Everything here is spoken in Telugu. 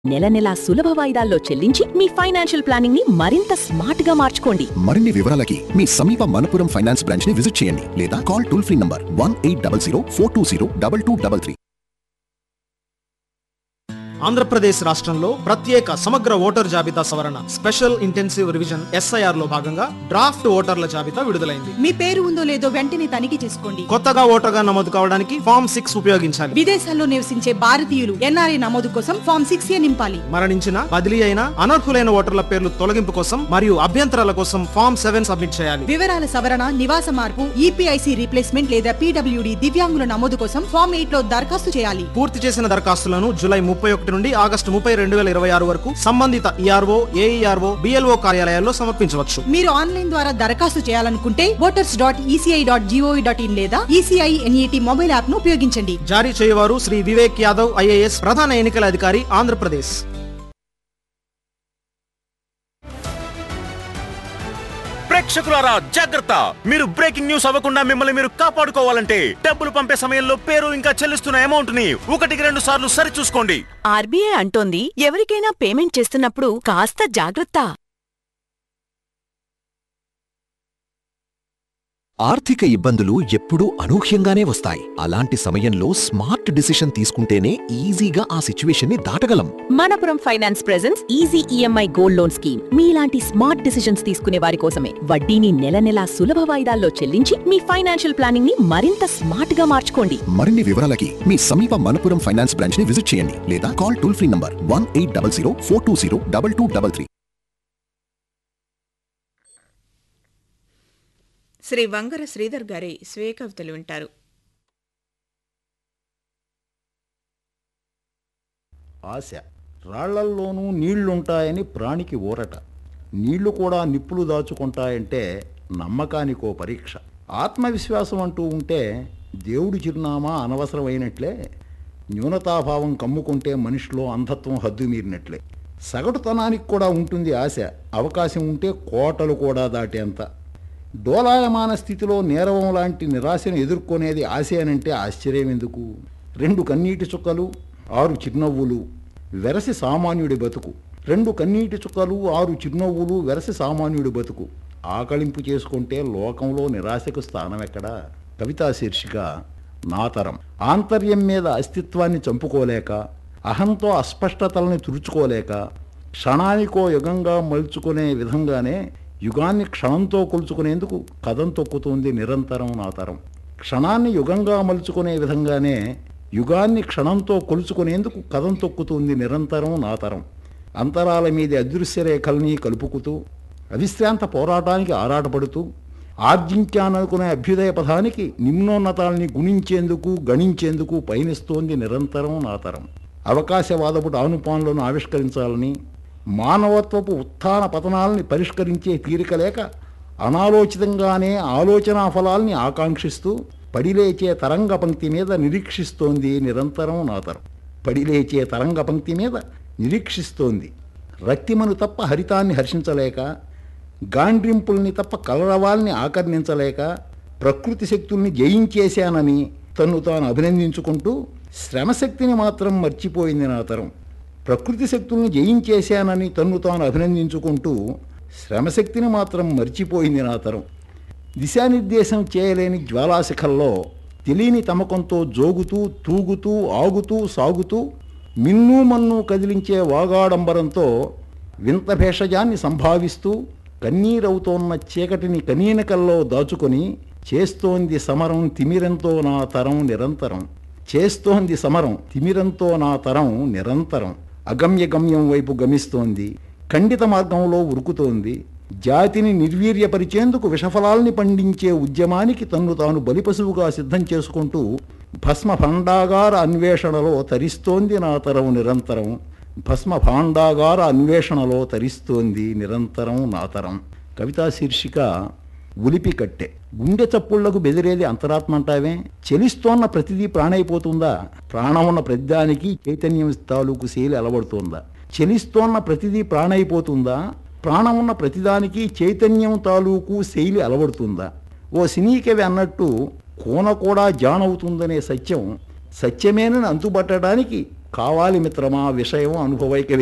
నెల నెలా సులభ వాయిదాల్లో చెల్లించి మీ ఫైనాన్షియల్ ప్లానింగ్ ని మరింత స్మార్ట్ గా మార్చుకోండి మరిన్ని వివరాలకి మీ సమీప మనపురం ఫైనాన్స్ బ్రాంచ్ ని విజిట్ చేయండి లేదా call toll free number one eight double zero four two zero double two double three Andhra Pradesh రాష్ట్రంలో ప్రత్యేక సమగ్ర ఓటర్ జాబితా సవరణ స్పెషల్ ఇంటెన్సివ్ రివిజన్ ఎస్ఐఆర్ లో భాగంగా డ్రాఫ్ట్ ఓటర్ల జాబితా విడుదలైంది మీ పేరు ఉందో లేదో వెంటనే తనిఖీ చేసుకోండి కొత్తగా ఓటర్గా నమోదు కావడానికి ఫామ్ సిక్స్ ఉపయోగించాలి విదేశాల్లో నివసించే భారతీయులు ఎన్ఆర్ఐ నమోదు కోసం ఫామ్ సిక్స్ ఏ నింపాలి మరణించిన బదిలీ అయిన అనర్హులైన ఓటర్ల పేర్లు తొలగింపు కోసం మరియు అభ్యంతరాల కోసం ఫామ్ సెవెన్ సబ్మిట్ చేయాలి వివరాల సవరణ నివాస మార్పు ఈపీఐసి రీప్లేస్మెంట్ లేదా పీడబ్ల్యూడి దివ్యాంగుల నమోదు కోసం ఫామ్ ఎయిట్ లో దరఖాస్తు చేయాలి పూర్తి చేసిన దరఖాస్తులను జూలై ముప్పై ఒకటి నుండి ఆగస్టు ముప్పై రెండు వేల ఇరవై ఆరు వరకు సంబంధిత ఈఆర్ఓ ఏఈఆర్ఓ బిఎల్ఓ కార్యాలయాల్లో సమర్పించవచ్చు మీరు ఆన్లైన్ ద్వారా దరఖాస్తు చేయాలనుకుంటే voters dot ECI dot GOV dot in లేదా ఈసీఐ ఎన్ఈటి మొబైల్ యాప్ ను ఉపయోగించండి జారీ చేయవారు శ్రీ వివేక్ యాదవ్ ఐఏఎస్ ప్రధాన ఎన్నికల అధికారి ఆంధ్రప్రదేశ్ ప్రేక్షకులారా జాగ్రత్త మీరు బ్రేకింగ్ న్యూస్ అవ్వకుండా మిమ్మల్ని మీరు కాపాడుకోవాలంటే డబ్బులు పంపే సమయంలో పేరు ఇంకా చెల్లిస్తున్న అమౌంట్ ని ఒకటికి రెండు సార్లు సరి చూసుకోండి ఆర్బీఐ అంటోంది ఎవరికైనా పేమెంట్ చేస్తున్నప్పుడు కాస్త జాగ్రత్త ఆర్థిక ఇబ్బందులు ఎప్పుడూ అనూహ్యంగానే వస్తాయి అలాంటి సమయంలో స్మార్ట్ డిసిషన్ తీసుకుంటేనే ఈజీగా ఆ సిచ్యువేషన్ ని దాటగలం Manappuram finance presents easy EMI gold loan scheme మీలాంటి స్మార్ట్ డిసిషన్స్ తీసుకునే వారి కోసమే వడ్డీని నెల నెలా సులభ వాయిదాల్లో చెల్లించి మీ ఫైనాన్షియల్ ప్లానింగ్ ని మరింత స్మార్ట్ గా మార్చుకోండి మరిన్ని వివరాలకి మీ సమీప మనపురం ఫైనాన్స్ బ్రాంచ్ ని విజిట్ చేయండి లేదా call toll free number one eight double zero four two zero double two double three Shri Vangara Sridhar గారి స్వీయ కవితలు వింటారు ఆశ రాళ్లల్లోనూ నీళ్లుంటాయని ప్రాణికి ఊరట నీళ్లు కూడా నిప్పులు దాచుకుంటాయంటే నమ్మకానికో పరీక్ష ఆత్మవిశ్వాసం అంటూ ఉంటే దేవుడి చిరునామా అనవసరమైనట్లే న్యూనతాభావం కమ్ముకుంటే మనిషిలో అంధత్వం హద్దు మీరినట్లే సగటుతనానికి కూడా ఉంటుంది ఆశ అవకాశం ఉంటే కోటలు కూడా దాటేంత డోలాయమాన స్థితిలో నేరవం లాంటి నిరాశను ఎదుర్కొనేది ఆశయనంటే ఆశ్చర్యం ఎందుకు రెండు కన్నీటి చుక్కలు ఆరు చిరునవ్వులు వెరసి సామాన్యుడి బతుకు రెండు కన్నీటి చుక్కలు ఆరు చిరునవ్వులు వెరసి సామాన్యుడి బతుకు ఆకలింపు చేసుకుంటే లోకంలో నిరాశకు స్థానం ఎక్కడా కవితా శీర్షిక నాతరం ఆంతర్యం మీద అస్తిత్వాన్ని చంపుకోలేక అహంతో అస్పష్టతల్ని తుడుచుకోలేక క్షణానికో యుగంగా మలుచుకునే విధంగానే యుగాన్ని క్షణంతో కొలుచుకునేందుకు కథం తొక్కుతుంది నిరంతరం నాతరం క్షణాన్ని యుగంగా మలుచుకునే విధంగానే యుగాన్ని క్షణంతో కొలుచుకునేందుకు కథం తొక్కుతుంది నిరంతరం నాతరం అంతరాల మీది అదృశ్య రేఖల్ని కలుపుకుతూ అవిశ్రాంత పోరాటానికి ఆరాటపడుతూ ఆర్జించాననుకునే అభ్యుదయ పథానికి నిమ్నోన్నతాల్ని గుణించేందుకు గణించేందుకు పయనిస్తోంది నిరంతరం నాతరం అవకాశవాదపు ఆనుపానులను ఆవిష్కరించాలని మానవత్వపు ఉత్థాన పతనాల్ని పరిష్కరించే తీరిక లేక అనాలోచితంగానే ఆలోచనా ఫలాల్ని ఆకాంక్షిస్తూ పడిలేచే తరంగ పంక్తి మీద నిరీక్షిస్తోంది నిరంతరం నాతరం పడిలేచే తరంగ పంక్తి మీద నిరీక్షిస్తోంది రక్తిమను తప్ప హరితాన్ని హర్షించలేక గాండ్రింపుల్ని తప్ప కలరవాల్ని ఆకర్ణించలేక ప్రకృతి శక్తుల్ని జయించేశానని తన్ను తాను అభినందించుకుంటూ శ్రమశక్తిని మాత్రం మర్చిపోయింది నా తరం ప్రకృతి శక్తుల్ని జయించేశానని తన్ను తాను అభినందించుకుంటూ శ్రమశక్తిని మాత్రం మర్చిపోయింది నా తరం దిశానిర్దేశం చేయలేని జ్వాలాశిఖల్లో తెలియని తమకంతో జోగుతూ తూగుతూ ఆగుతూ సాగుతూ మిన్ను మన్ను కదిలించే వాగాడంబరంతో వింత భేషజాన్ని సంభావిస్తూ కన్నీరవుతోన్న చీకటిని కనీనకల్లో దాచుకొని చేస్తోంది సమరం తిమిరంతో నా తరం నిరంతరం చేస్తోంది సమరం తిమిరంతో నా తరం నిరంతరం అగమ్య గమ్యం వైపు గమిస్తోంది ఖండిత మార్గంలో ఉరుకుతోంది జాతిని నిర్వీర్యపరిచేందుకు విషఫలాల్ని పండించే ఉద్యమానికి తన్ను తాను బలిపశువుగా సిద్ధం చేసుకుంటూ భస్మ భండాగార అన్వేషణలో తరిస్తోంది నా తరం నిరంతరం భస్మ భాండాగార అన్వేషణలో తరిస్తోంది నిరంతరం నా తరం కవితా శీర్షిక ఉలిపి కట్టె గుండె చప్పుళ్లకు బెదిరేది అంతరాత్మ అంటావే చెలిస్తోన్న ప్రతిదీ ప్రాణైపోతుందా ప్రాణం ఉన్న ప్రతిదానికి చైతన్యం తాలూకు శైలి అలవడుతోందా చెలిస్తోన్న ప్రతిదీ ప్రాణైపోతుందా ప్రాణం ఉన్న ప్రతిదానికి చైతన్యం తాలూకు శైలి అలవడుతుందా ఓ సినీ కవి అన్నట్టు కోన కూడా జానవుతుందనే సత్యం సత్యమేనని అంతుబట్టడానికి కావాలి మిత్రమా విషయం అనుభవైక